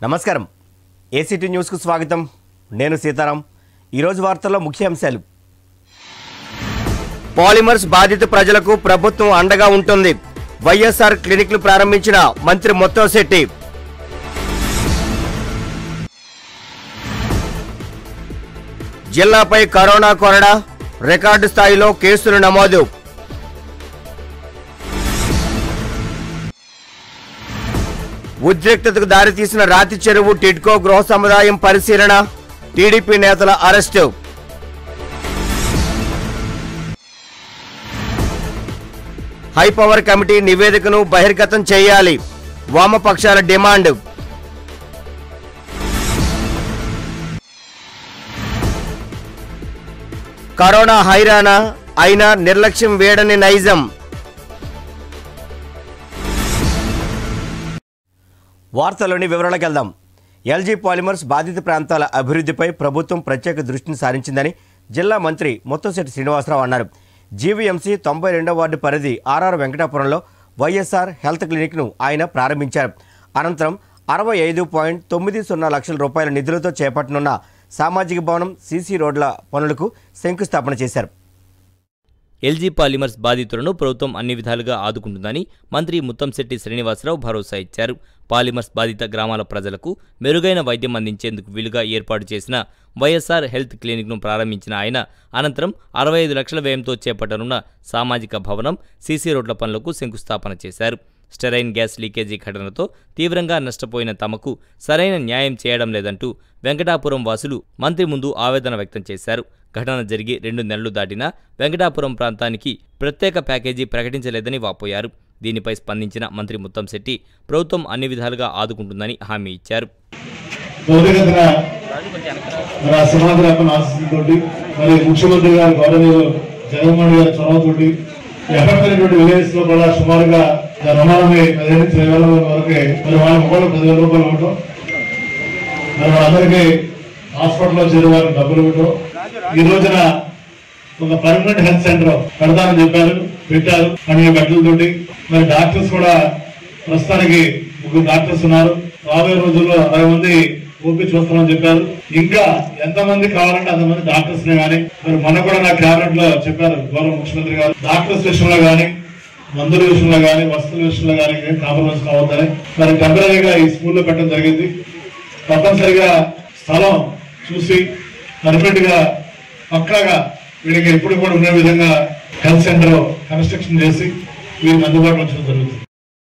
నమస్కారం ఏసీటీ న్యూస్కు స్వాగతం నేను సీతారాం ఈరోజు వార్తల్లో ముఖ్యాంశాలు పాలిమర్స్ బాధిత ప్రజలకు ప్రభుత్వం అండగా ఉంటుంది వైఎస్ఆర్ క్లినిక్లు ప్రారంభించిన మంత్రి మొత్తంశెట్టి జిల్లాపై కరోనా కొరడా రికార్డు స్థాయిలో కేసులు నమోదు ఉద్రిక్తతకు దారితీసిన రాతి చెరువు టిడ్కో గృహ సముదాయం పరిశీలన టీడీపీ నేతల అరెస్టు హైపవర్ కమిటీ నివేదికను బహిర్గతం చేయాలి వామపక్షాల డిమాండ్ కరోనా హైరానా అయినా నిర్లక్ష్యం వేడని నైజం వార్తలోని వివరాలకు వెళ్దాం ఎల్జీ పాలిమర్స్ బాధిత ప్రాంతాల అభివృద్ధిపై ప్రభుత్వం ప్రత్యేక దృష్టిని సారించిందని జిల్లా మంత్రి ముత్తంశెట్టి శ్రీనివాసరావు అన్నారు జీవీఎంసీ తొంభై రెండో వార్డు పరిధి ఆర్ఆర్ వెంకటాపురంలో వైఎస్ఆర్ హెల్త్ క్లినిక్ను ఆయన ప్రారంభించారు అనంతరం అరవై ఐదు పాయింట్ తొమ్మిది సున్నా లక్షల రూపాయల నిధులతో చేపట్టనున్న సామాజిక భవనం సీసీ రోడ్ల పనులకు శంకుస్థాపన చేశారు ఎల్జీ పాలిమర్స్ బాధితులను ప్రభుత్వం అన్ని విధాలుగా ఆదుకుంటుందని మంత్రి ముత్తంశెట్టి శ్రీనివాసరావు భరోసా ఇచ్చారు పాలిమర్స్ బాధిత గ్రామాల ప్రజలకు మెరుగైన వైద్యం అందించేందుకు వీలుగా ఏర్పాటు చేసిన వైఎస్ఆర్ హెల్త్ క్లినిక్ను ప్రారంభించిన ఆయన అనంతరం అరవై ఐదు లక్షల వ్యయంతో చేపట్టనున్న సామాజిక భవనం సీసీ రోడ్ల పనులకు శంకుస్థాపన చేశారు స్టెరైన్ గ్యాస్ లీకేజీ ఘటనతో తీవ్రంగా నష్టపోయిన తమకు సరైన న్యాయం చేయడం లేదంటూ వెంకటాపురం వాసులు మంత్రి ముందు ఆవేదన వ్యక్తం చేశారు ఘటన జరిగి రెండు నెలలు దాటినా వెంకటాపురం ప్రాంతానికి ప్రత్యేక ప్యాకేజీ ప్రకటించలేదని వాపోయారు దీనిపై స్పందించిన మంత్రి ముత్తంశెట్టి ప్రభుత్వం అన్ని విధాలుగా ఆదుకుంటుందని హామీ ఇచ్చారు త్వరితగతిన మరి ఆ సింహాద్రి అప్పని ఆశిస్తుతోటి మరి ముఖ్యమంత్రి గారు గౌరవనీయులు జగన్మోహన్ గారి చొరవతోటి ఎఫెక్ట్ విలేజ్ లో కూడా సుమారుగా రమాలని పదిహేను నుంచి ఇరవై వేల వరకు మరి వాళ్ళ మొక్కలు పదివేల రూపాయలు ఇవ్వటం మరి వాళ్ళందరికీ హాస్పిటల్లో చేరే వారికి డబ్బులు ఇవ్వటం ఈ రోజున ఒక పర్మనెంట్ హెల్త్ సెంటర్ పెడతానని చెప్పారు పెట్టారు అనే బట్టలతోటి మరి డాక్టర్స్ కూడా ప్రస్తుతానికి ముగ్గురు డాక్టర్స్ ఉన్నారు రాబోయే రోజుల్లో అరవై మంది ఓపీ చూస్తామని చెప్పారు ఇంకా ఎంతమంది కావాలంటే అంతమంది డాక్టర్స్ ని కానీ మరి మొన్న కూడా నా క్యాబినెట్ లో చెప్పారు గౌరవ ముఖ్యమంత్రి గారు డాక్టర్స్ విషయంలో కానీ మందుల విషయంలో కానీ వస్తువుల విషయంలో కానీ ఏం కాంప్రమైజ్ కావద్దని మరి టెంపరీగా ఈ స్కూల్లో పెట్టడం జరిగింది తప్పనిసరిగా స్థలం చూసి పర్ఫెక్ట్ గా పక్కాగా వీళ్ళకి ఎప్పుడు కూడా ఉండే విధంగా హెల్త్ సెంటర్ కన్స్ట్రక్షన్ చేసి వీరికి అందుబాటులో ఉంచడం జరుగుతుంది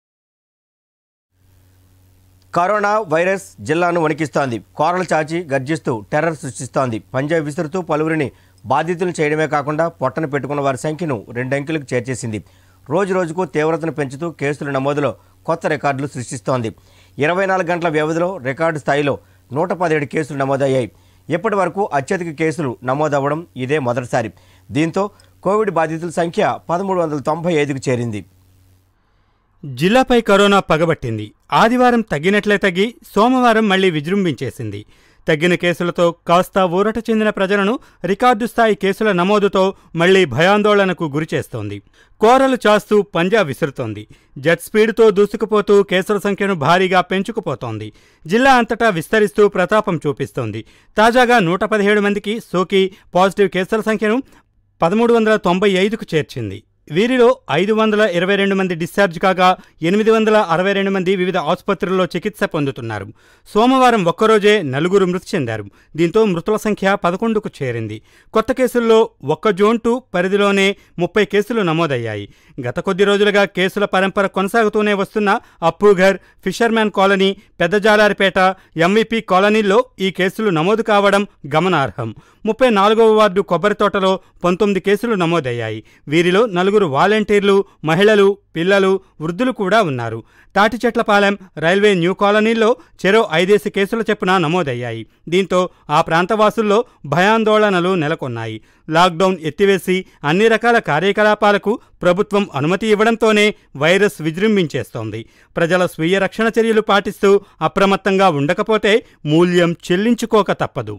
కరోనా వైరస్ జిల్లాను వణికిస్తోంది కోరలు చాచి గర్జిస్తూ టెర్రర్ సృష్టిస్తోంది పంజాబ్ విసురుతూ పలువురిని బాధితులు చేయడమే కాకుండా పొట్టన పెట్టుకున్న వారి సంఖ్యను రెండంకెలకు చేర్చేసింది రోజు రోజుకు తీవ్రతను పెంచుతూ కేసుల నమోదులో కొత్త రికార్డులు సృష్టిస్తోంది ఇరవై నాలుగు గంటల వ్యవధిలో రికార్డు స్థాయిలో నూట పదిహేడు కేసులు నమోదయ్యాయి ఇప్పటి వరకు అత్యధిక కేసులు నమోదవ్వడం ఇదే మొదటిసారి దీంతో కోవిడ్ బాధితుల సంఖ్య పదమూడు వందల తొంభై ఐదుకు చేరింది జిల్లాపై కరోనా పగబట్టింది ఆదివారం తగ్గినట్లే తగ్గి సోమవారం మళ్లీ విజృంభించేసింది తగ్గిన కేసులతో కాస్త ఊరట చెందిన ప్రజలను రికార్డు స్థాయి కేసుల నమోదుతో మళ్లీ భయాందోళనకు గురిచేస్తోంది కోరలు చాస్తూ పంజా విసురుతోంది జెట్ స్పీడ్తో దూసుకుపోతూ కేసుల సంఖ్యను భారీగా పెంచుకుపోతోంది జిల్లా అంతటా విస్తరిస్తూ ప్రతాపం చూపిస్తోంది తాజాగా నూట పదిహేడు మందికి సోకి పాజిటివ్ కేసుల సంఖ్యను పదమూడు వందల తొంభై ఐదుకు చేర్చింది వీరిలో ఐదు వందల ఇరవై రెండు మంది డిశ్చార్జ్ కాగా ఎనిమిది వందల అరవై రెండు మంది వివిధ ఆసుపత్రుల్లో చికిత్స పొందుతున్నారు సోమవారం ఒక్కరోజే నలుగురు మృతి చెందారు దీంతో మృతుల సంఖ్య పదకొండుకు చేరింది కొత్త కేసుల్లో ఒక్క జోన్ టూ పరిధిలోనే ముప్పై కేసులు నమోదయ్యాయి గత కొద్ది రోజులుగా కేసుల పరంపర కొనసాగుతూనే వస్తున్న Appughar fisherman colony Peddajalaripeta MVP కాలనీల్లో ఈ కేసులు నమోదు కావడం గమనార్హం ముప్పై నాలుగవ వార్డు కొబ్బరితోటలో పంతొమ్మిది కేసులు నమోదయ్యాయి వీరిలో నలుగురు వాలంటీర్లు మహిళలు పిల్లలు వృద్ధులు కూడా ఉన్నారు తాటిచెట్లపాలెం రైల్వే న్యూ కాలనీల్లో చెరో ఐదేసి కేసుల చెప్పున నమోదయ్యాయి దీంతో ఆ ప్రాంతవాసుల్లో భయాందోళనలు నెలకొన్నాయి లాక్డౌన్ ఎత్తివేసి అన్ని రకాల కార్యకలాపాలకు ప్రభుత్వం అనుమతి ఇవ్వడంతోనే వైరస్ విజృంభించేస్తోంది ప్రజల స్వీయ రక్షణ చర్యలు పాటిస్తూ అప్రమత్తంగా ఉండకపోతే మూల్యం చెల్లించుకోక తప్పదు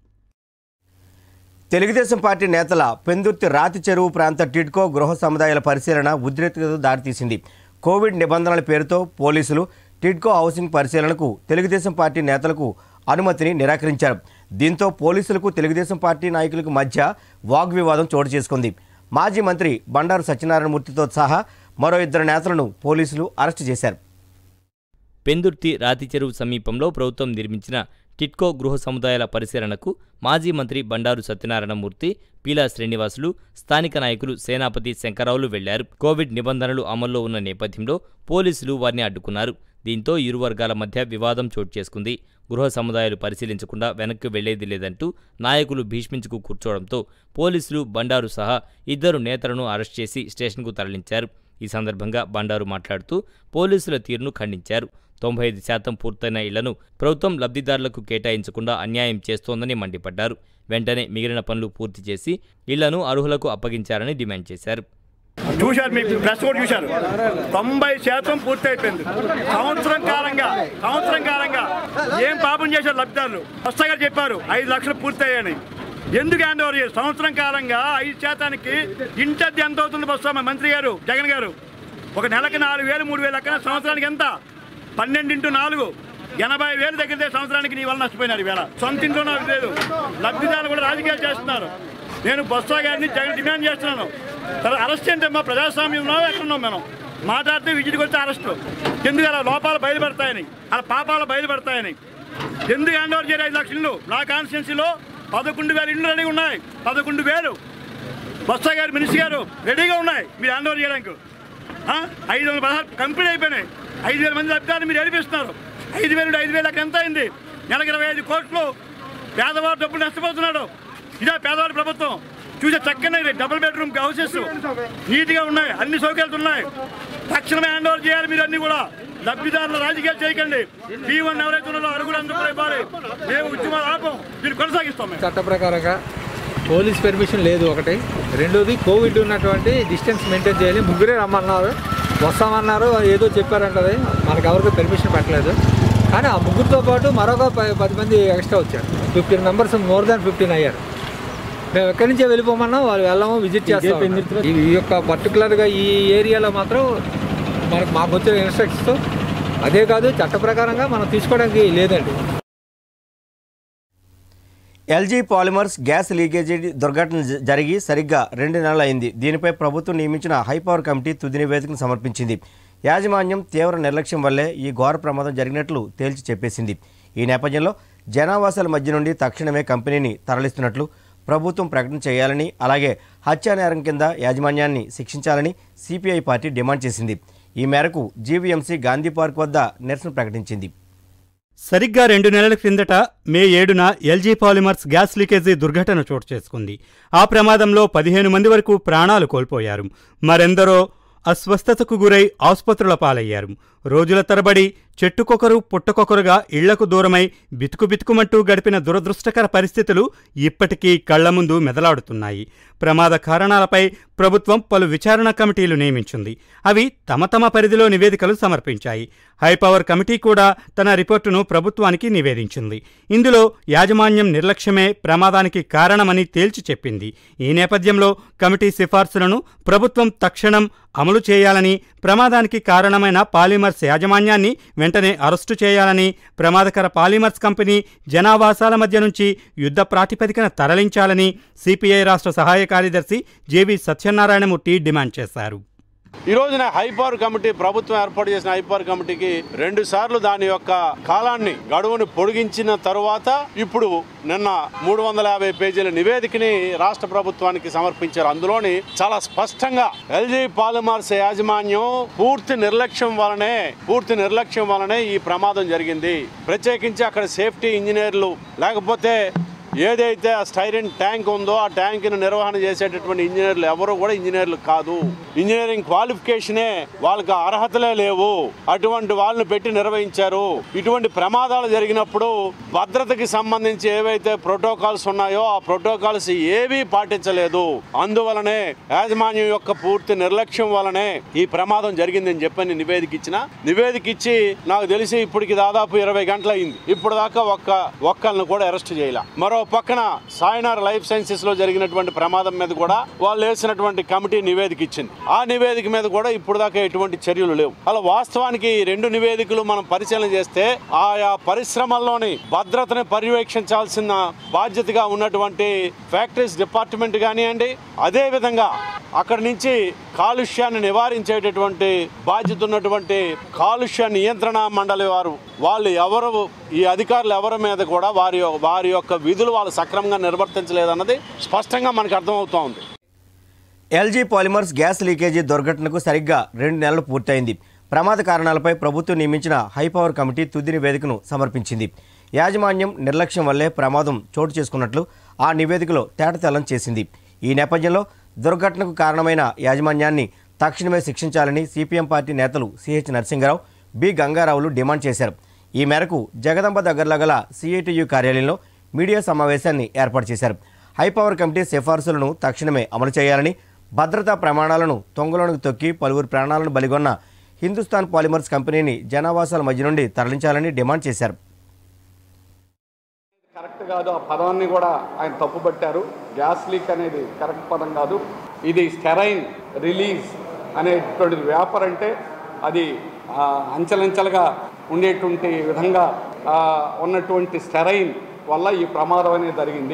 తెలుగుదేశం పార్టీ నేతల పెందుర్తి రాతి చెరువు ప్రాంత టిడ్కో గృహ సముదాయాల పరిశీలన ఉద్రిక్తతకు దారితీసింది కోవిడ్ నిబంధనల పేరుతో పోలీసులు టిడ్కో హౌసింగ్ పరిశీలనకు తెలుగుదేశం పార్టీ నేతలకు అనుమతిని నిరాకరించారు దీంతో పోలీసులకు తెలుగుదేశం పార్టీ నాయకులకు మధ్య వాగ్వివాదం చోటు చేసుకుంది మాజీ మంత్రి బండారు సత్యనారాయణమూర్తితో సహా మరో ఇద్దరు నేతలను పోలీసులు అరెస్టు చేశారు పెందుర్తి రాతి చెరువు సమీపంలో ప్రభుత్వం నిర్మించిన టిట్కో గృహ సముదాయాల పరిశీలనకు మాజీ మంత్రి బండారు సత్యనారాయణమూర్తి పీలా శ్రీనివాసులు స్థానిక నాయకులు సేనాపతి శంకరరావులు వెళ్లారు కోవిడ్ నిబంధనలు అమల్లో ఉన్న నేపథ్యంలో పోలీసులు వారిని అడ్డుకున్నారు దీంతో ఇరు వర్గాల మధ్య వివాదం చోటు చేసుకుంది గృహ సముదాయాలు పరిశీలించకుండా వెనక్కి వెళ్లేది లేదంటూ నాయకులు భీష్మించుకు కూర్చోవడంతో పోలీసులు బండారు సహా ఇద్దరు నేతలను అరెస్ట్ చేసి స్టేషన్కు తరలించారు ఈ సందర్భంగా బండారు మాట్లాడుతూ పోలీసుల తీరును ఖండించారు తొంభై ఐదు శాతం పూర్తయిన ఇళ్లను ప్రభుత్వం లబ్ధిదారులకు కేటాయించకుండా అన్యాయం చేస్తోందని మండిపడ్డారు వెంటనే మిగిలిన పనులు పూర్తి చేసి ఇళ్లను అర్హులకు అప్పగించారని డిమాండ్ చేశారు చూశారు మీ ప్రెస్ కూడా చూశారు తొంభై శాతం పూర్తి అయిపోయింది సంవత్సరం కాలంగా సంవత్సరం కాలంగా ఏం పాపం చేశారు లబ్ధిదారులు వస్తాగా చెప్పారు ఐదు లక్షలు పూర్తయ్యాయని ఎందుకు హ్యాండ్ ఓవర్ చేయాలి సంవత్సరం కాలంగా ఐదు శాతానికి ఇంటద్ది ఎంత అవుతుంది బస్సు మంత్రి గారు జగన్ గారు ఒక నెలకి నాలుగు వేలు మూడు వేలు లెక్కన సంవత్సరానికి ఎంత పన్నెండు ఇంటూ నాలుగు ఎనభై వేలు దగ్గర సంవత్సరానికి నీ వల్ల నష్టపోయినారు ఈవేళ సొంత ఇంట్లో నాకు లేదు లబ్ధిదారులు కూడా రాజకీయాలు చేస్తున్నారు నేను బొత్స గారిని జగన్ డిమాండ్ చేస్తున్నాను తర్వాత అరెస్ట్ అంటే మా ప్రజాస్వామ్యంలో ఎక్కడున్నాం మనం మాట్లాడితే విజిట్కి వచ్చి అరెస్ట్ ఎందుకు అలా లోపాలు బయలుపడతాయని అలా పాపాలు బయలుపడతాయని ఎందుకు హ్యాండ్ ఓవర్ చేయరు ఐదు లక్షల ఇల్లు నా కాన్స్టిట్యున్సీలో పదకొండు వేల ఇల్లు రెడీగా ఉన్నాయి పదకొండు వేలు బొత్స గారు మినిస్టర్ గారు రెడీగా ఉన్నాయి మీరు హ్యాండ్ ఓవర్ చేయడానికి ఆ? ఐదు వందల పదహారు కంప్లీట్ అయిపోయినాయి ఐదు వేల మంది లబ్ధిదారులు మీరు ఏడిపిస్తున్నారు ఐదు వేలు ఐదు వేలకు ఎంత అయింది నెలకు ఇరవై ఐదు కోట్లు పేదవాడు డబ్బులు నష్టపోతున్నాడు ఇదే పేదవాడి ప్రభుత్వం చూసే చక్కని డబుల్ బెడ్రూమ్ హౌసెస్ నీట్గా ఉన్నాయి అన్ని సౌకర్యాలు ఉన్నాయి తక్షణమే హ్యాండ్ ఓవర్ చేయాలి మీరు అన్ని కూడా లబ్ధిదారులు రాజకీయాలు చేయకండి బీ వన్ ఎవరైతే ఉన్నారో అరుగులు అందరూ కూడా ఇవ్వాలి మేము ఉద్యమాలు ఆపం మీరు కొనసాగిస్తాం మేము చట్ట ప్రకారంగా పోలీస్ పెర్మిషన్ లేదు ఒకటి రెండోది కోవిడ్ ఉన్నటువంటి డిస్టెన్స్ మెయింటైన్ చేయాలి ముగ్గురే రమ్మన్నారు వస్తామన్నారు ఏదో చెప్పారంటది మనకు ఎవరికి పెర్మిషన్ పెట్టలేదు కానీ ఆ ముగ్గురితో పాటు మరొక ప- పది మంది ఎక్స్ట్రా వచ్చారు fifteen members more than fifteen అయ్యారు మేము ఎక్కడి నుంచే వెళ్ళిపోమన్నా వాళ్ళు వెళ్ళాము విజిట్ చేస్తాం ఈ ఈ యొక్క పర్టికులర్గా ఈ ఏరియాలో మాత్రం మనకు మాకు వచ్చిన ఇన్స్ట్రక్షన్స్ అదే కాదు చట్ట ప్రకారంగా మనం తీసుకోవడానికి లేదండి ఎల్జీ పాలిమర్స్ గ్యాస్ లీకేజీ దుర్ఘటన జ- జరిగి సరిగ్గా రెండు నెలలు అయింది దీనిపై ప్రభుత్వం నియమించిన హైపవర్ కమిటీ తుది నివేదికను సమర్పించింది యాజమాన్యం తీవ్ర నిర్లక్ష్యం వల్లే ఈ ఘోర ప్రమాదం జరిగినట్లు తేల్చి చెప్పేసింది ఈ నేపథ్యంలో జనావాసాల మధ్య నుండి తక్షణమే కంపెనీని తరలిస్తున్నట్లు ప్రభుత్వం ప్రకటన చేయాలని అలాగే హత్యా నేరం కింద యాజమాన్యాన్ని శిక్షించాలని సిపిఐ పార్టీ డిమాండ్ చేసింది ఈ మేరకు జీవీఎంసీ గాంధీ పార్క్ వద్ద నిరసన ప్రకటించింది సరిగ్గా రెండు నెలల క్రిందట మే ఏడున ఎల్జీ పాలిమర్స్ గ్యాస్ లీకేజీ దుర్ఘటన చోటు చేసుకుంది ఆ ప్రమాదంలో పదిహేను మంది వరకు ప్రాణాలు కోల్పోయారు మరెందరో అస్వస్థతకు గురై ఆసుపత్రుల పాలయ్యారు రోజుల తరబడి చెట్టుకొకరు పుట్టకొకరుగా ఇళ్లకు దూరమై బితుకు బితుకుమంటూ గడిపిన దురదృష్టకర పరిస్థితులు ఇప్పటికీ కళ్ల ముందు మెదలాడుతున్నాయి ప్రమాద కారణాలపై ప్రభుత్వం పలు విచారణ కమిటీలు నియమించింది అవి తమ తమ పరిధిలో నివేదికలు సమర్పించాయి హైపవర్ కమిటీ కూడా తన రిపోర్టును ప్రభుత్వానికి నివేదించింది ఇందులో యాజమాన్యం నిర్లక్ష్యమే ప్రమాదానికి కారణమని తేల్చి చెప్పింది ఈ నేపథ్యంలో కమిటీ సిఫార్సులను ప్రభుత్వం తక్షణం అమలు చేయాలని ప్రమాదానికి కారణమైన పాలిమర్స్ యాజమాన్యాన్ని వెంటనే అరెస్టు చేయాలని ప్రమాదకర పాలిమర్స్ కంపెనీ జనావాసాల మధ్య నుంచి యుద్ధ ప్రాతిపదికన తరలించాలని సిపిఐ రాష్ట్ర సహాయ కార్యదర్శి జేవి సత్యనారాయణమూర్తి డిమాండ్ చేశారు ఈ రోజున హైపవర్ కమిటీ ప్రభుత్వం ఏర్పాటు చేసిన హైపవర్ కమిటీకి రెండు సార్లు దాని యొక్క కాలాన్ని గడువును పొడిగించిన తరువాత ఇప్పుడు నిన్న మూడు వందల యాభై పేజీల నివేదికని రాష్ట్ర ప్రభుత్వానికి సమర్పించారు అందులోని చాలా స్పష్టంగా ఎల్జీ పాలిమర్స్ యాజమాన్యం పూర్తి నిర్లక్ష్యం వలనే పూర్తి నిర్లక్ష్యం వలనే ఈ ప్రమాదం జరిగింది ప్రత్యేకించి అక్కడ సేఫ్టీ ఇంజనీర్లు లేకపోతే ఏదైతే ఆ స్టైరిన్ ట్యాంక్ ఉందో ఆ ట్యాంక్ను నిర్వహణ చేసేటటువంటి ఇంజనీర్లు ఎవరు కూడా ఇంజనీర్లు కాదు ఇంజనీరింగ్ క్వాలిఫికేషనే వాళ్ళకి అర్హతలే లేవు అటువంటి వాళ్ళని పెట్టి నిర్వహించారు ఇటువంటి ప్రమాదాలు జరిగినప్పుడు భద్రతకి సంబంధించి ఏవైతే ప్రోటోకాల్స్ ఉన్నాయో ఆ ప్రోటోకాల్స్ ఏవీ పాటించలేదు అందువలనే యాజమాన్యం యొక్క పూర్తి నిర్లక్ష్యం వలనే ఈ ప్రమాదం జరిగిందని చెప్పని నివేదిక ఇచ్చిన నివేదిక ఇచ్చి నాకు తెలిసి ఇప్పటికి దాదాపు ఇరవై గంటలు అయింది ఇప్పుడు దాకా ఒక్క ఒక్కళ్ళని కూడా అరెస్ట్ చేయాల మరో మరో పక్కన సాయినార్ లైఫ్ సైన్సెస్ లో జరిగినటువంటి ప్రమాదం మీద కూడా వాళ్ళు వేసినటువంటి కమిటీ నివేదిక ఇచ్చింది ఆ నివేదిక మీద కూడా ఇప్పుడు దాకా ఎటువంటి చర్యలు లేవు అలా వాస్తవానికి ఈ రెండు నివేదికలు మనం పరిశీలన చేస్తే ఆయా పరిశ్రమల్లోని భద్రతను పర్యవేక్షించాల్సిన బాధ్యతగా ఉన్నటువంటి ఫ్యాక్టరీస్ డిపార్ట్మెంట్ కానివ్వండి అదే విధంగా అక్కడి నుంచి కాలుష్యాన్ని నివారించేటటువంటి బాధ్యత ఉన్నటువంటి కాలుష్య నియంత్రణ మండలి వారు వాళ్ళు ఎవరు ఈ అధికారులు ఎవరి మీద కూడా వారి వారి యొక్క విధులు వాళ్ళు సక్రమంగా నిర్వర్తించలేదన్నది స్పష్టంగా మనకు అర్థమవుతూ ఉంది ఎల్జీ పాలిమర్స్ గ్యాస్ లీకేజీ దుర్ఘటనకు సరిగ్గా రెండు నెలలు పూర్తయింది ప్రమాద కారణాలపై ప్రభుత్వం నియమించిన హైపవర్ కమిటీ తుది నివేదికను సమర్పించింది యాజమాన్యం నిర్లక్ష్యం వల్లే ప్రమాదం చోటు చేసుకున్నట్లు ఆ నివేదికలో తేటతెల్లం చేసింది ఈ నేపథ్యంలో దుర్ఘటనకు కారణమైన యాజమాన్యాన్ని తక్షణమే శిక్షించాలని సిపిఎం పార్టీ నేతలు సిహెచ్ నరసింగరావు బి గంగారావులు డిమాండ్ చేశారు ఈ మేరకు జగదంబ దగ్గరలో గల సిఐటియు కార్యాలయంలో మీడియా సమావేశాన్ని ఏర్పాటు చేశారు హైపవర్ కమిటీ సిఫార్సులను తక్షణమే అమలు చేయాలని భద్రతా ప్రమాణాలను తొంగలోనికి తొక్కి పలువురు ప్రాణాలను బలిగొన్న హిందుస్థాన్ పాలిమర్స్ కంపెనీని జనావాసాల మధ్య నుండి తరలించాలని డిమాండ్ చేశారు కరెక్ట్ కాదు ఆ పదాన్ని కూడా ఆయన తప్పుపట్టారు గ్యాస్ లీక్ అనేది కరెక్ట్ పదం కాదు ఇది స్టెరైన్ రిలీజ్ అనేటువంటిది వ్యాపార్ అంటే అది ఆ, అంచెలంచెలుగా ఉండేటువంటి విధంగా ఆ, ఉన్నటువంటి స్టెరైన్ వల్ల ఈ ప్రమాదం అనేది జరిగింది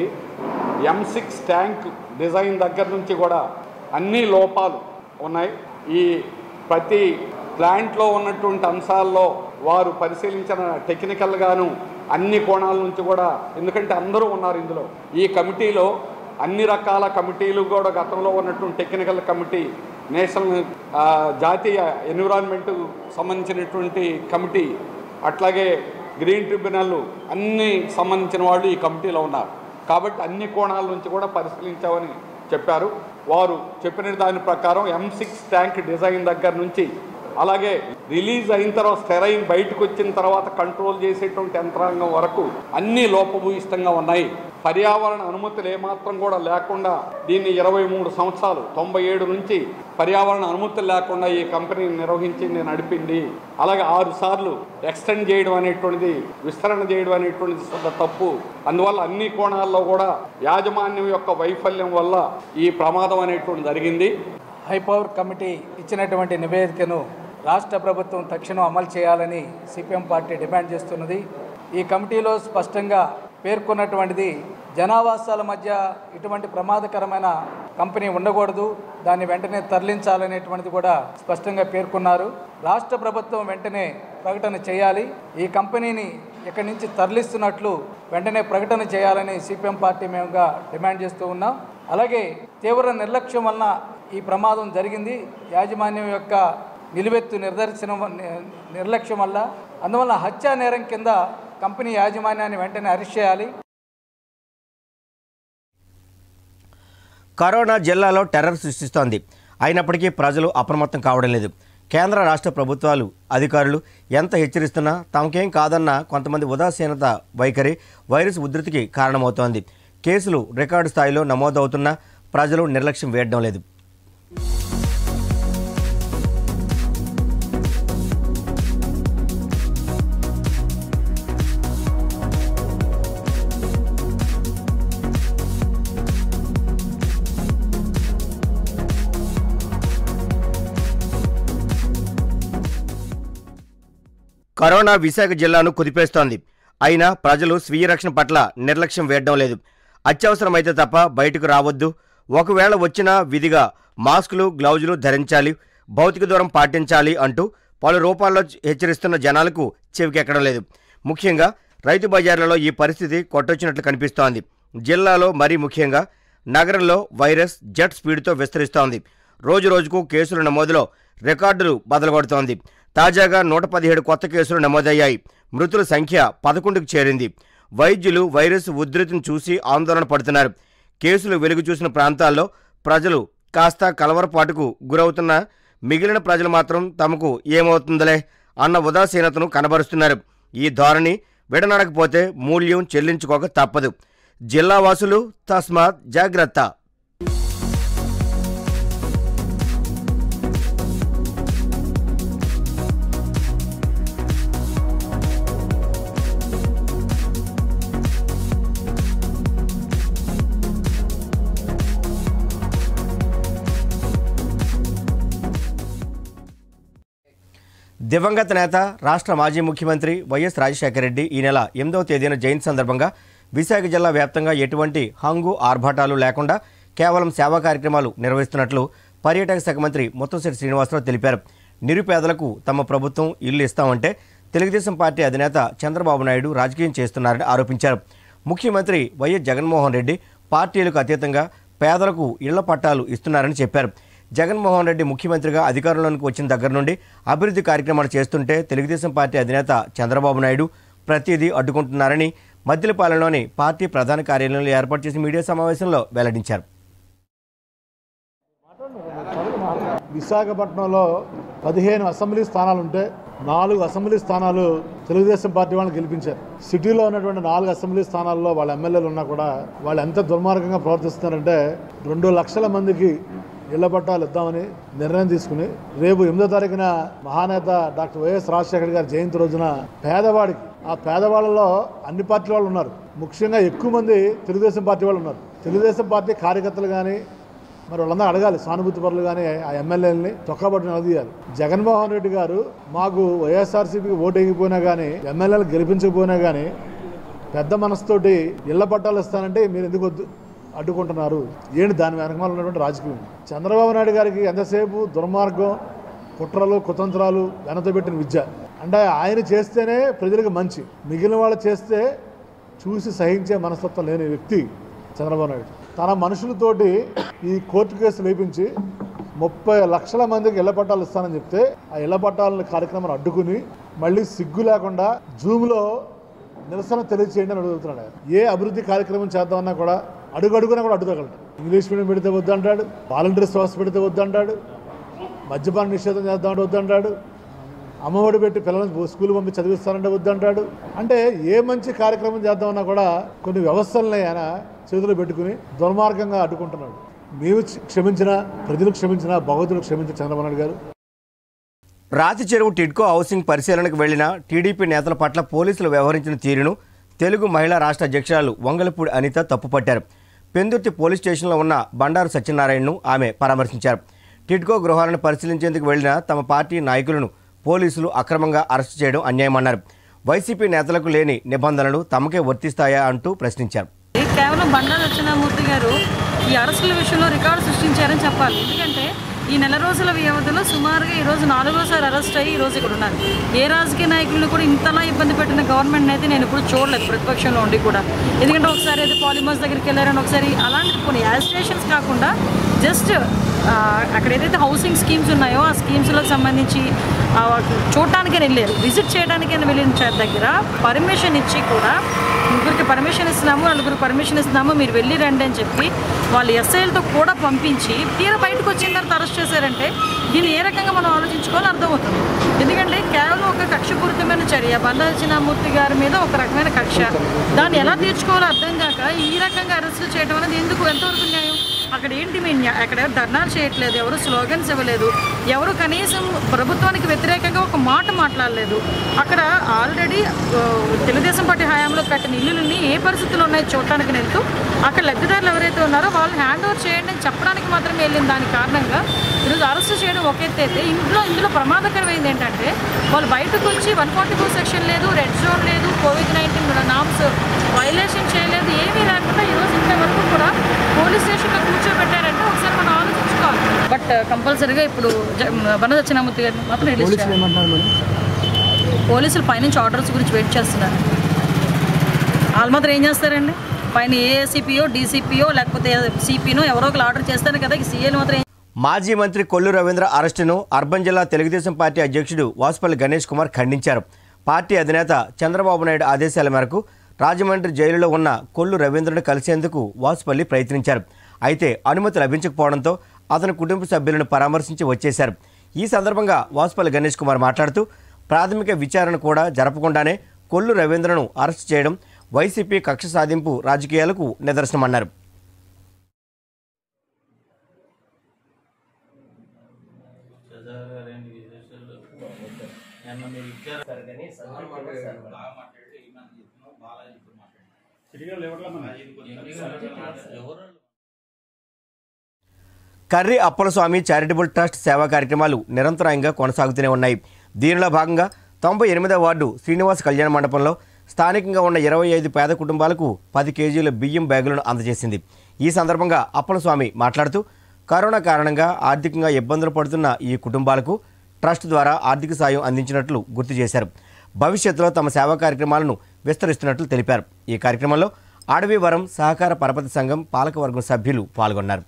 ఎం సిక్స్ ట్యాంక్ డిజైన్ దగ్గర నుంచి కూడా అన్ని లోపాలు ఉన్నాయి ఈ ప్రతి ప్లాంట్లో ఉన్నటువంటి అంశాల్లో వారు పరిశీలించిన టెక్నికల్గాను అన్ని కోణాల నుంచి కూడా ఎందుకంటే అందరూ ఉన్నారు ఇందులో ఈ కమిటీలో అన్ని రకాల కమిటీలు కూడా గతంలో ఉన్నటువంటి టెక్నికల్ కమిటీ నేషనల్ ఆ, జాతీయ ఎన్విరాన్మెంట్ సంబంధించినటువంటి కమిటీ అట్లాగే గ్రీన్ ట్రిబ్యునల్ అన్ని సంబంధించిన వాళ్ళు ఈ కమిటీలో ఉన్నారు కాబట్టి అన్ని కోణాల నుంచి కూడా పరిశీలించామని చెప్పారు వారు చెప్పిన దాని ప్రకారం ఎం సిక్స్ ట్యాంక్ డిజైన్ దగ్గర నుంచి అలాగే రిలీజ్ అయిన తర్వాత స్టెరైన్ బయటకు వచ్చిన తర్వాత కంట్రోల్ చేసేటువంటి యంత్రాంగం వరకు అన్ని లోపభూయిష్టంగా ఉన్నాయి పర్యావరణ అనుమతులు ఏమాత్రం కూడా లేకుండా దీన్ని ఇరవై మూడు సంవత్సరాలు తొంభై ఏడు నుంచి పర్యావరణ అనుమతులు లేకుండా ఈ కంపెనీని నిర్వహించింది నడిపింది అలాగే ఆరు సార్లు ఎక్స్టెండ్ చేయడం అనేటువంటిది విస్తరణ చేయడం అనేటువంటిది శుద్ధ తప్పు అందువల్ల అన్ని కోణాల్లో కూడా యాజమాన్యం యొక్క వైఫల్యం వల్ల ఈ ప్రమాదం అనేటువంటి జరిగింది హైపవర్ కమిటీ ఇచ్చినటువంటి నివేదికను రాష్ట్ర ప్రభుత్వం తక్షణం అమలు చేయాలని సిపిఎం పార్టీ డిమాండ్ చేస్తున్నది ఈ కమిటీలో స్పష్టంగా పేర్కొన్నటువంటిది జనావాసాల మధ్య ఇటువంటి ప్రమాదకరమైన కంపెనీ ఉండకూడదు దాన్ని వెంటనే తరలించాలనేటువంటిది కూడా స్పష్టంగా పేర్కొన్నారు రాష్ట్ర ప్రభుత్వం వెంటనే ప్రకటన చేయాలి ఈ కంపెనీని ఇక్కడి నుంచి తరలిస్తున్నట్లు వెంటనే ప్రకటన చేయాలని సిపిఎం పార్టీ మేముగా డిమాండ్ చేస్తూ ఉన్నాం అలాగే తీవ్ర నిర్లక్ష్యం వలన ఈ ప్రమాదం జరిగింది యాజమాన్యం యొక్క నిలువెత్తు నిర్దర్శనం ని- నిర్లక్ష్యం వల్ల అందువల్ల హత్యా నేరం కింద కంపెనీ యాజమాన్యాన్ని వెంటనే అరెస్ట్ చేయాలి కరోనా జిల్లాలో టెర్రర్ సృష్టిస్తోంది అయినప్పటికీ ప్రజలు అప్రమత్తం కావడం లేదు కేంద్ర రాష్ట్ర ప్రభుత్వాలు అధికారులు ఎంత హెచ్చరిస్తున్నా తమకేం కాదన్న కొంతమంది ఉదాసీనత వైఖరి వైరస్ ఉధృతికి కారణమవుతోంది కేసులు రికార్డు స్థాయిలో నమోదవుతున్నా ప్రజలు నిర్లక్ష్యం వేయడం లేదు కరోనా విశాఖ జిల్లాను కుదిపేస్తోంది అయినా ప్రజలు స్వీయ రక్షణ పట్ల నిర్లక్ష్యం వేయడం లేదు అత్యవసరమైతే తప్ప బయటకు రావద్దు ఒకవేళ వచ్చినా విధిగా మాస్కులు గ్లౌజులు ధరించాలి భౌతిక దూరం పాటించాలి అంటూ పలు రూపాల్లో హెచ్చరిస్తున్న జనాలకు చెవికెక్కడం లేదు ముఖ్యంగా రైతు బజార్లలో ఈ పరిస్థితి కొట్టొచ్చినట్లు కనిపిస్తోంది జిల్లాలో మరీ ముఖ్యంగా నగరంలో వైరస్ జెట్ స్పీడ్తో విస్తరిస్తోంది రోజు రోజుకు కేసుల నమోదులో రికార్డులు బదలగొడుతోంది తాజాగా నూట పదిహేడు కొత్త కేసులు నమోదయ్యాయి మృతుల సంఖ్య పదకొండుకు చేరింది వైద్యులు వైరస్ ఉధృతిని చూసి ఆందోళన పడుతున్నారు కేసులు వెలుగు చూసిన ప్రాంతాల్లో ప్రజలు కాస్త కలవరపాటుకు గురవుతున్న మిగిలిన ప్రజలు మాత్రం తమకు ఏమవుతుందలే అన్న ఉదాసీనతను కనబరుస్తున్నారు ఈ ధోరణి విడనడకపోతే మూల్యం చెల్లించుకోక తప్పదు జిల్లావాసులు తస్మాత్ జాగ్రత్త దివంగత నేత రాష్ట్ర మాజీ ముఖ్యమంత్రి వైఎస్ రాజశేఖర రెడ్డి ఈ నెల ఎనిమిదవ తేదీన జయంతి సందర్భంగా విశాఖ జిల్లా వ్యాప్తంగా ఎటువంటి హంగు ఆర్భాటాలు లేకుండా కేవలం సేవా కార్యక్రమాలు నిర్వహిస్తున్నట్లు పర్యాటక శాఖ మంత్రి ముత్తంశెట్టి శ్రీనివాసరావు తెలిపారు నిరుపేదలకు తమ ప్రభుత్వం ఇల్లు ఇస్తామంటే తెలుగుదేశం పార్టీ అధినేత చంద్రబాబు నాయుడు రాజకీయం చేస్తున్నారని ఆరోపించారు ముఖ్యమంత్రి వైఎస్ జగన్మోహన్ రెడ్డి పార్టీలకు అతీతంగా పేదలకు ఇళ్ల పట్టాలు ఇస్తున్నారని చెప్పారు జగన్మోహన్ రెడ్డి ముఖ్యమంత్రిగా అధికారంలోకి వచ్చిన దగ్గర నుండి అభివృద్ధి కార్యక్రమాలు చేస్తుంటే తెలుగుదేశం పార్టీ అధినేత చంద్రబాబు నాయుడు ప్రతిదీ అడ్డుకుంటున్నారని మద్దిలపాలెంలోని పార్టీ ప్రధాన కార్యాలయంలో ఏర్పాటు చేసిన మీడియా సమావేశంలో వెల్లడించారు విశాఖపట్నంలో పదిహేను అసెంబ్లీ స్థానాలు ఉంటే నాలుగు అసెంబ్లీ స్థానాలు తెలుగుదేశం పార్టీ వాళ్ళని గెలిపించారు సిటీలో ఉన్నటువంటి నాలుగు అసెంబ్లీ స్థానాల్లో వాళ్ళ ఎమ్మెల్యేలు ఉన్నా కూడా వాళ్ళు ఎంత దుర్మార్గంగా ప్రవర్తిస్తున్నారంటే రెండు లక్షల మందికి ఇళ్ల పట్టాలు ఇద్దామని నిర్ణయం తీసుకుని రేపు ఎనిమిదో తారీఖున మహానేత డాక్టర్ వైఎస్ రాజశేఖర్ గారి జయంతి రోజున పేదవాడికి ఆ పేదవాళ్ళలో అన్ని పార్టీల వాళ్ళు ఉన్నారు ముఖ్యంగా ఎక్కువ మంది తెలుగుదేశం పార్టీ వాళ్ళు ఉన్నారు తెలుగుదేశం పార్టీ కార్యకర్తలు కానీ మరి వాళ్ళందరూ అడగాలి సానుభూతి పరులు కానీ ఆ ఎమ్మెల్యేలని తొక్కబట్టి నిలదీయాలి జగన్మోహన్ రెడ్డి గారు మాకు వైఎస్ఆర్సీపీకి ఓటు వేయకపోయినా కానీ ఎమ్మెల్యేలు గెలిపించకపోయినా కానీ పెద్ద మనసుతోటి ఇళ్ల పట్టాలు ఇస్తానంటే మీరు ఎందుకు వద్దు అడ్డుకుంటున్నారు ఏంటి దాని వెనకమాల ఉన్నటువంటి రాజకీయం చంద్రబాబు నాయుడు గారికి ఎంతసేపు దుర్మార్గం కుట్రలు కుతంత్రాలు వెనతో పెట్టిన విద్య అంటే ఆయన చేస్తేనే ప్రజలకు మంచి మిగిలిన వాళ్ళు చేస్తే చూసి సహించే మనస్తత్వం లేని వ్యక్తి చంద్రబాబు నాయుడు తన మనుషులతోటి ఈ కోర్టు కేసు లేపించి ముప్పై లక్షల మందికి ఇళ్ల పట్టాలు ఇస్తానని చెప్తే ఆ ఇళ్ల పట్టాలని కార్యక్రమాన్ని అడ్డుకుని మళ్ళీ సిగ్గు లేకుండా జూమ్లో నిరసన తెలియచేయండి అని అడుగుతున్నాడు ఆయన. ఏ అభివృద్ధి కార్యక్రమం చేద్దామన్నా కూడా అడుగడుగునా కూడా అడ్డుతగలడు ఇంగ్లీష్ మీడియం పెడితే వద్దంటాడు వాలంటీర్ వ్యవస్థ పెడితే వద్దంటాడు మద్యపాన నిషేధం చేద్దామంటే వద్దంటాడు అమ్మఒడి పెట్టి పిల్లలను స్కూల్ పంపి చదివిస్తానంటే వద్దంటాడు అంటే ఏ మంచి కార్యక్రమం చేద్దామన్నా కూడా కొన్ని వ్యవస్థల్ని ఆయన చేతిలో పెట్టుకుని దుర్మార్గంగా అడ్డుకుంటున్నాడు మేము క్షమించిన ప్రజలు క్షమించిన భగవతులు క్షమించిన చంద్రబాబు నాయుడు గారు రాతి చెరువు టిడ్కో హౌసింగ్ పరిశీలనకు వెళ్లిన టీడీపీ నేతల పట్ల పోలీసులు వ్యవహరించిన తీరును తెలుగు మహిళా రాష్ట్ర అధ్యక్షురాలు వంగలపూడి అనిత తప్పుపట్టారు పెందుర్తి పోలీస్ స్టేషన్లో ఉన్న బండారు సత్యనారాయణను ఆమె పరామర్శించారు టిడ్కో గృహాలను పరిశీలించేందుకు వెళ్లిన తమ పార్టీ నాయకులను పోలీసులు అక్రమంగా అరెస్టు చేయడం అన్యాయమన్నారు వైసీపీ నేతలకు లేని నిబంధనలు తమకే వర్తిస్తాయా అంటూ ప్రశ్నించారు కేవలం బండా దక్షిణామూర్తి గారు ఈ అరెస్టుల విషయంలో రికార్డు సృష్టించారని చెప్పాలి ఎందుకంటే ఈ నెల రోజుల వ్యవధిలో సుమారుగా ఈ రోజు నాలుగోసారి అరెస్ట్ అయ్యి ఈ రోజు ఇక్కడ ఉన్నారు ఏ రాజకీయ నాయకులను కూడా ఇంతలా ఇబ్బంది పెట్టిన గవర్నమెంట్ అయితే నేను ఇప్పుడు చూడలేదు ప్రతిపక్షంలో ఉండి కూడా ఎందుకంటే ఒకసారి అయితే పాలిమర్స్ దగ్గరికి వెళ్ళారని ఒకసారి అలాంటి కొన్ని యాజిటేషన్స్ కాకుండా జస్ట్ అక్కడ ఏదైతే హౌసింగ్ స్కీమ్స్ ఉన్నాయో ఆ స్కీమ్స్లకు సంబంధించి ఆ, చూడటానికని వెళ్ళారు విజిట్ చేయడానికని వెళ్ళిన చే- దగ్గర పర్మిషన్ ఇచ్చి కూడా ముగ్గురికి పర్మిషన్ ఇస్తున్నాము నలుగురు పర్మిషన్ ఇస్తున్నాము మీరు వెళ్ళి రండి అని చెప్పి వాళ్ళు ఎస్ఐలతో కూడా పంపించి తీర బయటకు వచ్చిన తర్వాత అరెస్ట్ చేశారంటే దీన్ని ఏ రకంగా మనం ఆలోచించుకోవాలో అర్థమవుతుంది ఎందుకంటే కేవలం ఒక కక్షపూరితమైన చర్య బండాచినామూర్తి గారి మీద ఒక రకమైన కక్ష దాన్ని ఎలా తీర్చుకోవాలో అర్థం కాక ఈ రకంగా అరెస్టులు చేయడం అనేది ఎందుకు ఎంతవరకు న్యాయం అక్కడ ఏంటి మీ న్యా- అక్కడ ఎవరు ధర్నాలు చేయట్లేదు ఎవరు స్లోగన్స్ ఇవ్వలేదు ఎవరు కనీసం ప్రభుత్వానికి వ్యతిరేకంగా ఒక మాట మాట్లాడలేదు అక్కడ ఆల్రెడీ ఆ, తెలుగుదేశం పార్టీ హయాంలో కట్టిన ఇల్లులని ఏ పరిస్థితుల్లో ఉన్నాయో చూడటానికి వెళ్తూ అక్కడ లబ్ధిదారులు ఎవరైతే ఉన్నారో వాళ్ళు హ్యాండ్ ఓవర్ చేయండి అని చెప్పడానికి మాత్రమే వెళ్ళిన దాని కారణంగా ఈరోజు అరెస్ట్ చేయడం ఒక ఎత్తు అయితే ఇంట్లో ఇందులో ప్రమాదకరమైంది ఏంటంటే వాళ్ళు బయటకు వచ్చి వన్ ఫార్టీ ఫోర్ సెక్షన్ లేదు రెడ్ జోన్ లేదు కోవిడ్ నైన్టీన్ నామ్స్ వైలేషన్ చేయలేదు ఏమీ లేకుండా ఈరోజు ఇంతవరకు కూడా పోలీస్ స్టేషన్లో కూర్చోబెట్టారంటే ఒకసారి మనం ఆలోచించుకోవాలి బట్ కంపల్సరీగా ఇప్పుడు బన దక్షిణామూర్తి గారిని మాత్రం రిలీజ్ చేయాలి. పోలీసులు పైనుంచి ఆర్డర్స్ గురించి వెయిట్ చేస్తున్నారు వాళ్ళు మాత్రం ఏం చేస్తారండి పైన ఏసీపీఓ డీసీపీఓ లేకపోతే సిపినో ఎవరో ఒకరు ఆర్డర్ చేస్తారు కదా సీఏలు మాత్రం ఏం మాజీ మంత్రి కొల్లు రవీంద్ర అరెస్టును అర్బన్ జిల్లా తెలుగుదేశం పార్టీ అధ్యక్షుడు వాసుపల్లి గణేష్ కుమార్ ఖండించారు పార్టీ అధినేత చంద్రబాబు నాయుడు ఆదేశాల మేరకు రాజమండ్రి జైలులో ఉన్న కొల్లు రవీంద్రను కలిసేందుకు వాసుపల్లి ప్రయత్నించారు అయితే అనుమతి లభించకపోవడంతో అతని కుటుంబ సభ్యులను పరామర్శించి వచ్చేశారు ఈ సందర్భంగా వాసుపల్లి గణేష్ కుమార్ మాట్లాడుతూ ప్రాథమిక విచారణ కూడా జరపకుండానే కొల్లు రవీంద్రను అరెస్ట్ చేయడం వైసీపీ కక్ష సాధింపు రాజకీయాలకు నిదర్శనమన్నారు కర్రి అప్పలస్వామి చారిటబుల్ ట్రస్ట్ సేవా కార్యక్రమాలు నిరంతరాయంగా కొనసాగుతూనే ఉన్నాయి దీనిలో భాగంగా తొంభై ఎనిమిదవ వార్డు శ్రీనివాస్ కళ్యాణ మండపంలో స్థానికంగా ఉన్న ఇరవై ఐదు పేద కుటుంబాలకు పది కేజీల బియ్యం బ్యాగులను అందజేసింది ఈ సందర్భంగా అప్పలస్వామి మాట్లాడుతూ కరోనా కారణంగా ఆర్థికంగా ఇబ్బందులు పడుతున్న ఈ కుటుంబాలకు ట్రస్ట్ ద్వారా ఆర్థిక సాయం అందించినట్లు గుర్తు చేశారు భవిష్యత్తులో తమ సేవా కార్యక్రమాలను విస్తరిస్తున్నట్లు తెలిపారు ఈ కార్యక్రమంలో అడవివరం సహకార పరపతి సంఘం పాలకవర్గం సభ్యులు పాల్గొన్నారు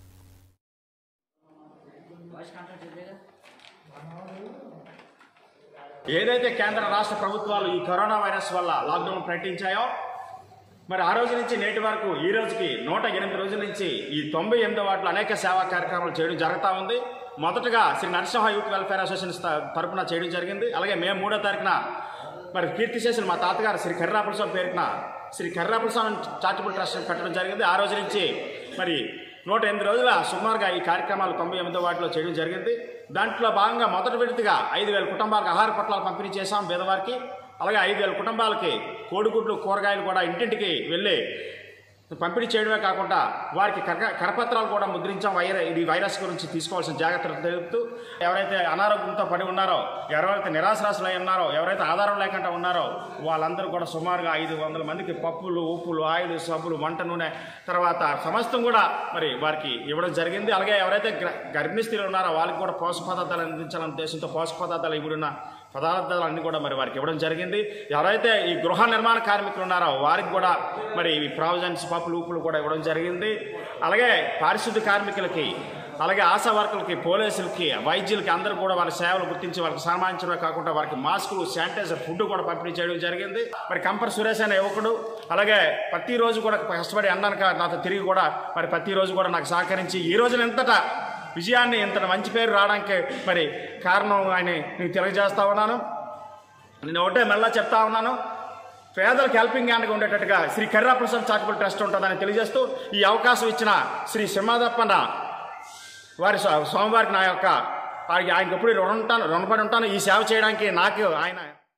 ఏదైతే కేంద్ర రాష్ట్ర ప్రభుత్వాలు ఈ కరోనా వైరస్ వల్ల లాక్డౌన్ ప్రకటించాయో మరి ఆ రోజు నుంచి నేటి వరకు ఈ రోజుకి నూట ఎనిమిది రోజుల నుంచి ఈ తొంభై ఎనిమిదో వాటిలో అనేక సేవా కార్యక్రమాలు చేయడం జరుగుతూ ఉంది మొదటగా Sri Narasimha youth welfare association త- తరపున చేయడం జరిగింది అలాగే మేము మూడో తారీఖున మరి కీర్తి చేసిన మా తాతగారు శ్రీ కర్రాపుల స్వామి పేరున శ్రీ కర్రాపుల స్వామి చారిటబుల్ ట్రస్ట్ పెట్టడం జరిగింది ఆ రోజు నుంచి మరి నూట ఎనిమిది రోజుల సుమారుగా ఈ కార్యక్రమాలు తొంభై ఎనిమిదో వాటిలో చేయడం జరిగింది దాంట్లో భాగంగా మొదటి విడతగా ఐదు వేల కుటుంబాలకు ఆహార పొట్లాలు పంపిణీ చేశాం పేదవారికి అలాగే ఐదు వేల కుటుంబాలకి కోడిగుడ్లు కూరగాయలు కూడా ఇంటింటికి వెళ్ళి పంపిణీ చేయడమే కాకుండా వారికి కర కరపత్రాలు కూడా ముద్రించాం వైర ఇది వైరస్ గురించి తీసుకోవాల్సిన జాగ్రత్తలు తెలుపుతూ ఎవరైతే అనారోగ్యంతో పడి ఉన్నారో ఎవరైతే నిరాశరాశులై ఉన్నారో ఎవరైతే ఆధారం లేకుండా ఉన్నారో వాళ్ళందరూ కూడా సుమారుగా ఐదు వందల మందికి పప్పులు ఉప్పులు ఆయిల్ సబ్బులు వంట నూనె తర్వాత సమస్తం కూడా మరి వారికి ఇవ్వడం జరిగింది అలాగే ఎవరైతే గ్ర- గర్భిణీ స్త్రీలు ఉన్నారో వాళ్ళకి కూడా పోషక పదార్థాలు అందించాలనే ఉద్దేశంతో పోషక పదార్థాలు ఇవిడున్న పదార్థాలు అన్ని కూడా మరి వారికి ఇవ్వడం జరిగింది ఎవరైతే ఈ గృహ నిర్మాణ కార్మికులు ఉన్నారో వారికి కూడా మరి ఈ ప్రావిజన్స్ పప్పులు ఉప్పులు కూడా ఇవ్వడం జరిగింది అలాగే పారిశుద్ధ్య కార్మికులకి అలాగే ఆశా వర్కర్లకి పోలీసులకి వైద్యులకి అందరూ కూడా వారి సేవలు గుర్తించి వారికి సన్మానించడమే కాకుండా వారికి మాస్కులు శానిటైజర్ ఫుడ్ కూడా పంపిణీ చేయడం జరిగింది మరి కంపర్ సురేష్ అనే యువకుడు అలాగే ప్రతిరోజు కూడా కష్టపడి అన్నాక నాతో తిరిగి కూడా మరి ప్రతిరోజు కూడా నాకు సహకరించి ఈ రోజున ఎంతటా విజయాన్ని ఇంత మంచి పేరు రావడానికి మరి కారణం ఆయన నీకు తెలియజేస్తా ఉన్నాను నేను ఒకటే మళ్ళా చెప్తా ఉన్నాను పేదలకు హెల్పింగ్ హ్యాండ్గా ఉండేటట్టుగా శ్రీ కర్రా ప్రసాద్ చారిటబుల్ ట్రస్ట్ ఉంటుందని తెలియజేస్తూ ఈ అవకాశం ఇచ్చిన శ్రీ సింహాదప్పన్న వారి స్వ- స్వామివారికి నా యొక్క ఆయనకి ఆయనకి ఎప్పుడు రుణ ఉంటాను రుణపడి ఉంటాను ఈ సేవ చేయడానికి నాకు ఆయన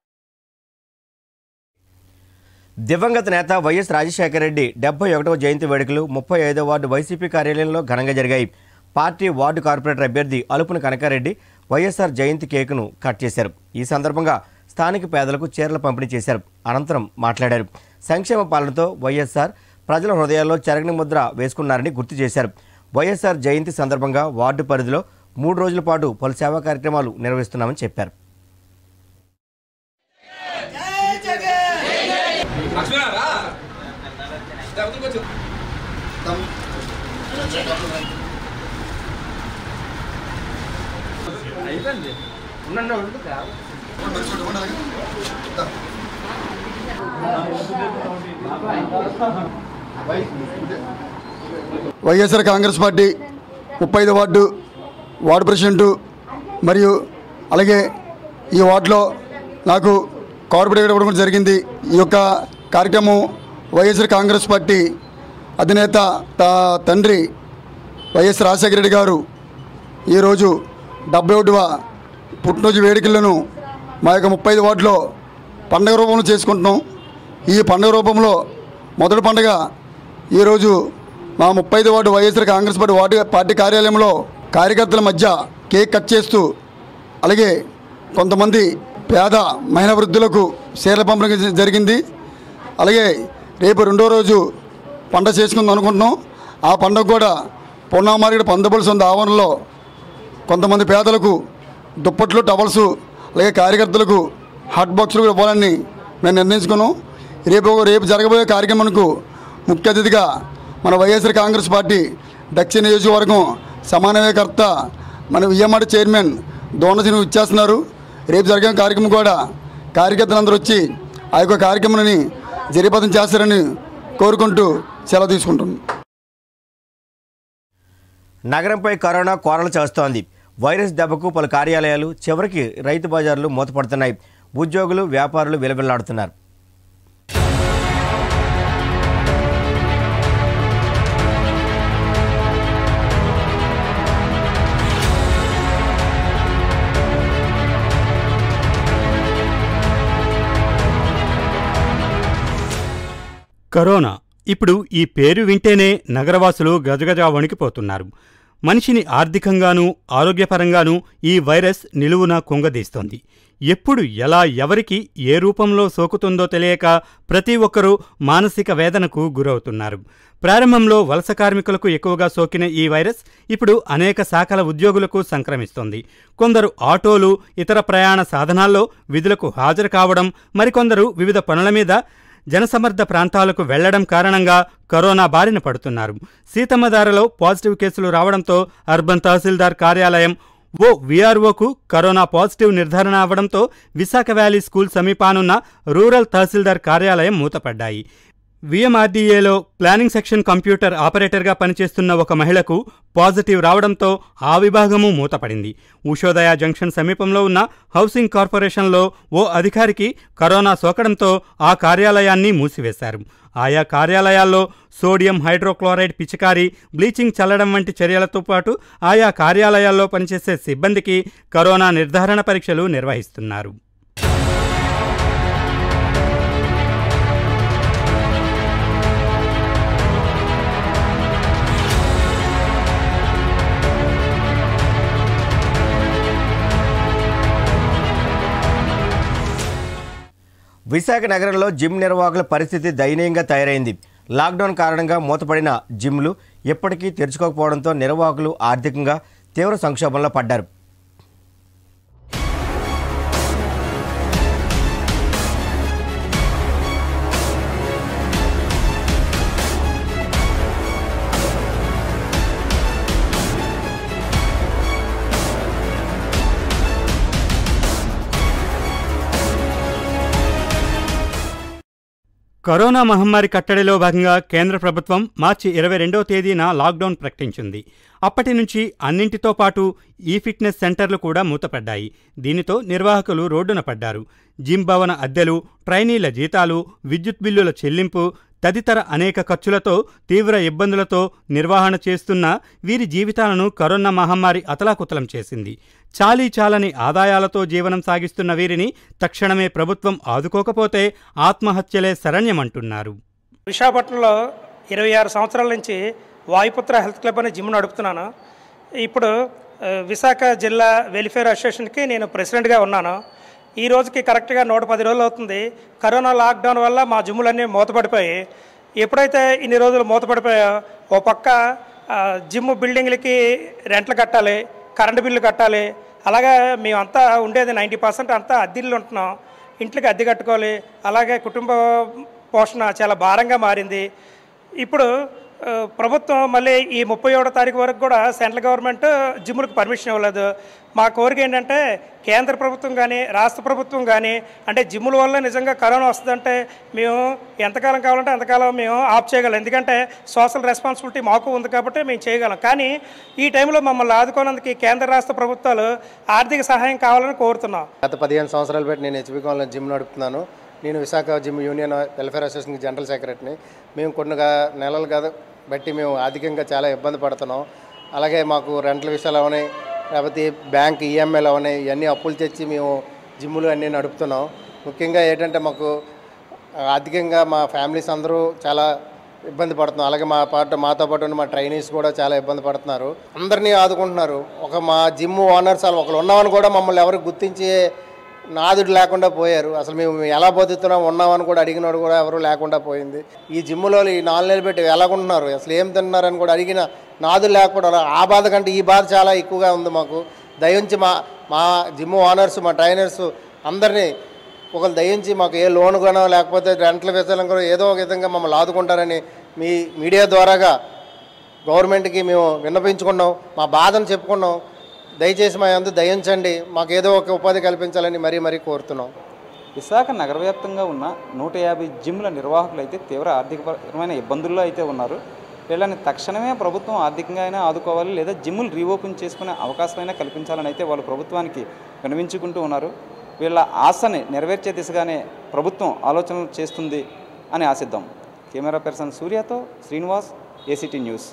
దివంగత నేత వైఎస్ రాజశేఖర రెడ్డి డెబ్బై ఒకటవ జయంతి వేడుకలు ముప్పై ఐదవ వార్డు వైసీపీ కార్యాలయంలో ఘనంగా జరిగాయి పార్టీ వార్డు కార్పొరేటర్ అభ్యర్థి అలుపున కనకారెడ్డి వైఎస్ఆర్ జయంతి కేకును కట్ చేశారు ఈ సందర్భంగా స్థానిక పేదలకు చీరల పంపిణీ చేశారు అనంతరం మాట్లాడారు సంక్షేమ పాలనతో వైఎస్ఆర్ ప్రజల హృదయాల్లో చెరగని ముద్ర వేసుకున్నారని గుర్తు చేశారు వైఎస్ఆర్ జయంతి సందర్భంగా వార్డు పరిధిలో మూడు రోజుల పాటు పలు సేవా కార్యక్రమాలు నిర్వహిస్తున్నామని చెప్పారు వైఎస్ఆర్ కాంగ్రెస్ పార్టీ ముప్పై ఐదు వార్డు వార్డు ప్రెసిడెంటు మరియు అలాగే ఈ వార్డులో నాకు కార్పొరేటర్ ఇవ్వడం కూడా జరిగింది ఈ యొక్క కార్యక్రమం వైఎస్ఆర్ కాంగ్రెస్ పార్టీ అధినేత తా- తండ్రి వైఎస్ రాజశేఖర రెడ్డి గారు ఈరోజు డెబ్బై ఒకటివ పుట్టినరోజు వేడుకలను మా యొక్క ముప్పై ఐదు వార్డులో పండగ రూపంలో చేసుకుంటున్నాం ఈ పండగ రూపంలో మొదటి పండగ ఈరోజు మా ముప్పై ఐదు ward YSR Congress party ward party కార్యాలయంలో కార్యకర్తల మధ్య కేక్ కట్ చేస్తూ అలాగే కొంతమంది పేద మహిళా వృద్ధులకు చీరల పంపిణీ జరిగింది అలాగే రేపు రెండో రోజు పండగ చేసుకుందాం అనుకుంటున్నాం ఆ పండగ కూడా పూర్ణామారిగడ పందబుల్స్ ఉంది ఆవరణలో కొంతమంది పేదలకు దుప్పట్లు టవల్స్ అలాగే కార్యకర్తలకు హాట్ బాక్సులు కూడా ఇవ్వాలని మేము నిర్ణయించుకున్నాం రేపు రేపు జరగబోయే కార్యక్రమానికి ముఖ్య అతిథిగా మన వైఎస్ఆర్ కాంగ్రెస్ పార్టీ దక్షిణ నియోజకవర్గం సమన్వయకర్త మన వియ్యమాడి చైర్మన్ దోనసిని ఇచ్చేస్తున్నారు రేపు జరిగే కార్యక్రమం కూడా కార్యకర్తలందరూ వచ్చి ఆ యొక్క కార్యక్రమాన్ని జరిపదం చేస్తారని కోరుకుంటూ సెలవు తీసుకుంటున్నాను నగరంపై కరోనా కోరలు చేస్తోంది వైరస్ దెబ్బకు పలు కార్యాలయాలు చివరికి రైతు బజార్లు మూతపడుతున్నాయి ఉద్యోగులు వ్యాపారులు విలవిల్లాడుతున్నారు కరోనా ఇప్పుడు ఈ పేరు వింటేనే నగరవాసులు గజగజ వణికిపోతున్నారు మనిషిని ఆర్థికంగానూ ఆరోగ్యపరంగానూ ఈ వైరస్ నిలువున కుంగదీస్తోంది ఎప్పుడు ఎలా ఎవరికి ఏ రూపంలో సోకుతుందో తెలియక ప్రతి ఒక్కరూ మానసిక వేదనకు గురవుతున్నారు ప్రారంభంలో వలస కార్మికులకు ఎక్కువగా సోకిన ఈ వైరస్ ఇప్పుడు అనేక శాఖల ఉద్యోగులకు సంక్రమిస్తోంది కొందరు ఆటోలు ఇతర ప్రయాణ సాధనాల్లో విధులకు హాజరు కావడం మరికొందరు వివిధ పనుల మీద జనసమర్థ ప్రాంతాలకు వెళ్లడం కారణంగా కరోనా బారిన పడుతున్నారు సీతమ్మదారలో పాజిటివ్ కేసులు రావడంతో అర్బన్ తహసీల్దార్ కార్యాలయం ఓ వీఆర్ఓకు కరోనా పాజిటివ్ నిర్ధారణ అవ్వడంతో విశాఖ వ్యాలీ స్కూల్ సమీపానున్న రూరల్ తహసీల్దార్ కార్యాలయం మూతపడ్డాయి విఎంఆర్డీఏలో ప్లానింగ్ సెక్షన్ కంప్యూటర్ ఆపరేటర్గా పనిచేస్తున్న ఒక మహిళకు పాజిటివ్ రావడంతో ఆ విభాగము మూతపడింది ఉషోదయ జంక్షన్ సమీపంలో ఉన్న హౌసింగ్ కార్పొరేషన్లో ఓ అధికారికి కరోనా సోకడంతో ఆ కార్యాలయాన్ని మూసివేశారు ఆయా కార్యాలయాల్లో సోడియం హైడ్రోక్లోరైడ్ పిచికారి బ్లీచింగ్ చల్లడం వంటి చర్యలతో పాటు ఆయా కార్యాలయాల్లో పనిచేసే సిబ్బందికి కరోనా నిర్ధారణ పరీక్షలు నిర్వహిస్తున్నారు విశాఖ నగరంలో జిమ్ నిర్వాహకుల పరిస్థితి దయనీయంగా తయారైంది లాక్డౌన్ కారణంగా మూతపడిన జిమ్లు ఎప్పటికీ తెరుచుకోకపోవడంతో నిర్వాహకులు ఆర్థికంగా తీవ్ర సంక్షోభంలో పడ్డారు కరోనా మహమ్మారి కట్టడిలో భాగంగా కేంద్ర ప్రభుత్వం మార్చి ఇరవై రెండవ తేదీన లాక్డౌన్ ప్రకటించింది అప్పటి నుంచి అన్నింటితో పాటు ఈ ఫిట్నెస్ సెంటర్లు కూడా మూతపడ్డాయి దీనితో నిర్వాహకులు రోడ్డున పడ్డారు జిమ్ భవన అద్దెలు ట్రైనీల జీతాలు విద్యుత్ బిల్లుల చెల్లింపు తదితర అనేక ఖర్చులతో తీవ్ర ఇబ్బందులతో నిర్వహణ చేస్తున్న వీరి జీవితాలను కరోనా మహమ్మారి అతలాకుతలం చేసింది చాలీ చాలని ఆదాయాలతో జీవనం సాగిస్తున్న వీరిని తక్షణమే ప్రభుత్వం ఆదుకోకపోతే ఆత్మహత్యలే శరణ్యమంటున్నారు విశాఖపట్నంలో ఇరవై ఆరు సంవత్సరాల నుంచి వాయుపుత్ర హెల్త్ క్లబ్ అనే జిమ్ నడుపుతున్నాను ఇప్పుడు ఆ, విశాఖ జిల్లా వెల్ఫేర్ అసోసియేషన్కి నేను ప్రెసిడెంట్గా ఉన్నాను ఈ రోజుకి కరెక్ట్గా నూట పది రోజులు అవుతుంది కరోనా లాక్డౌన్ వల్ల మా జిమ్ములన్నీ మూతపడిపోయి ఎప్పుడైతే ఇన్ని రోజులు మూతపడిపోయాయో ఓ పక్క ఆ, జిమ్ బిల్డింగ్లకి రెంట్లు కట్టాలి కరెంటు బిల్లు కట్టాలి అలాగే మేమంతా ఉండేది నైంటీ పర్సెంట్ అంతా అద్దెళ్ళు ఉంటున్నాం ఇంట్లోకి అద్దె కట్టుకోవాలి అలాగే కుటుంబ పోషణ చాలా భారంగా మారింది ఇప్పుడు ఆ, ప్రభుత్వం మళ్ళీ ఈ ముప్పై ఏడో తారీఖు వరకు కూడా సెంట్రల్ గవర్నమెంట్ జిమ్లకు పర్మిషన్ ఇవ్వలేదు మా కోరిక ఏంటంటే కేంద్ర ప్రభుత్వం కానీ రాష్ట్ర ప్రభుత్వం కానీ అంటే జిమ్ముల వల్ల నిజంగా కరోనా వస్తుందంటే మేము ఎంతకాలం కావాలంటే అంతకాలం మేము ఆఫ్ చేయగలం ఎందుకంటే సోషల్ రెస్పాన్సిబిలిటీ మాకు ఉంది కాబట్టి మేము చేయగలం కానీ ఈ టైంలో మమ్మల్ని ఆదుకోనందుకు కేంద్ర రాష్ట్ర ప్రభుత్వాలు ఆర్థిక సహాయం కావాలని కోరుతున్నాం గత పదిహేను సంవత్సరాలు పెట్టి నేను హెచ్పి కాలనీ జిమ్ నడుపుతున్నాను నేను Visakha gym union welfare association general సెక్రటరీని మేము కొన్ని గా- నెలలు కదా బట్టి మేము ఆర్థికంగా చాలా ఇబ్బంది పడుతున్నాం అలాగే మాకు రెంట్ల విషయాలు అవని లేకపోతే బ్యాంక్ ఈఎంఐలు అవని ఇవన్నీ అప్పులు తెచ్చి మేము జిమ్ములు అన్నీ నడుపుతున్నాం ముఖ్యంగా ఏంటంటే మాకు ఆర్థికంగా మా ఫ్యామిలీస్ అందరూ చాలా ఇబ్బంది పడుతున్నాం అలాగే మా పాటు మాతో పాటు ఉన్న మా ట్రైనీస్ కూడా చాలా ఇబ్బంది పడుతున్నారు అందరినీ ఆదుకుంటున్నారు ఒక మా జిమ్ ఓనర్స్ వాళ్ళు ఒకరు ఉన్నామని కూడా మమ్మల్ని ఎవరు గుర్తించి నాదుడు లేకుండా పోయారు అసలు మేము ఎలా బతుకుతున్నాం ఉన్నామని కూడా అడిగినోడు కూడా ఎవరు లేకుండా పోయింది ఈ జిమ్ములో ఈ నాలుగు నెలలు పెట్టి ఎలాగుంటున్నారు అసలు ఏం తిన్నారని కూడా అడిగిన నాదులు లేకపోవడం ఆ బాధ కంటే ఈ బాధ చాలా ఎక్కువగా ఉంది మాకు దయించి మా మా జిమ్ ఓనర్స్ మా ట్రైనర్స్ అందరినీ ఒకరు దయించి మాకు ఏ లోన్ కొనో లేకపోతే రెంట్ల విషయం కూడా ఏదో ఒక విధంగా మమ్మల్ని ఆదుకుంటారని మీ మీడియా ద్వారాగా గవర్నమెంట్కి మేము విన్నపించుకున్నాం మా బాధను చెప్పుకున్నాం దయచేసి మా అందు దయించండి మాకు ఏదో ఒక ఉపాధి కల్పించాలని మరీ మరీ కోరుతున్నాం విశాఖ నగర వ్యాప్తంగా ఉన్న నూట యాభై జిమ్ల నిర్వాహకులు అయితే తీవ్ర ఆర్థికపరమైన ఇబ్బందుల్లో అయితే ఉన్నారు వీళ్ళని తక్షణమే ప్రభుత్వం ఆర్థికంగా అయినా ఆదుకోవాలి లేదా జిమ్ములు రీఓపెన్ చేసుకునే అవకాశమైనా కల్పించాలని అయితే వాళ్ళు ప్రభుత్వానికి వినవించుకుంటూ ఉన్నారు వీళ్ళ ఆశని నెరవేర్చే దిశగానే ప్రభుత్వం ఆలోచనలు చేస్తుంది అని ఆశిద్దాం కెమెరా పర్సన్ సూర్యతో Srinivas ACT news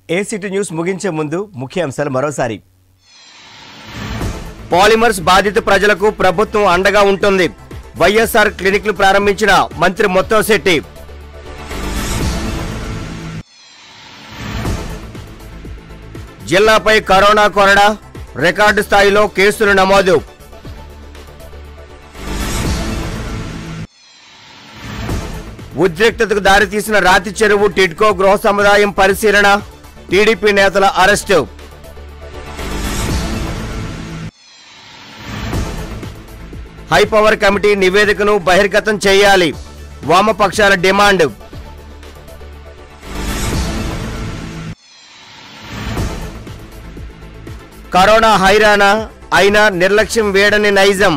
ACT news ముగించే ముందు ముఖ్య అంశాలు మరోసారి పాలిమర్స్ బాధిత ప్రజలకు ప్రభుత్వం అండగా ఉంటుంది వైఎస్ఆర్ క్లినిక్లు ప్రారంభించిన మంత్రి ముత్తంశెట్టి జిల్లాపై కరోనా కొరడా రికార్డు స్థాయిలో కేసులు నమోదు ఉద్రిక్తతకు దారితీసిన రాతి చెరువు టిడ్కో గృహ సముదాయం పరిశీలన టీడీపీ నేతల అరెస్టు హైపవర్ కమిటీ నివేదికను బహిర్గతం చేయాలి వామపక్షాల డిమాండ్ కరోనా హైరానా అయినా నిర్లక్ష్యం వేడని నైజం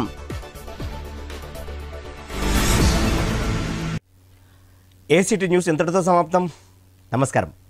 ఏసీటీ న్యూస్ ఇంతటితో సమాప్తం నమస్కారం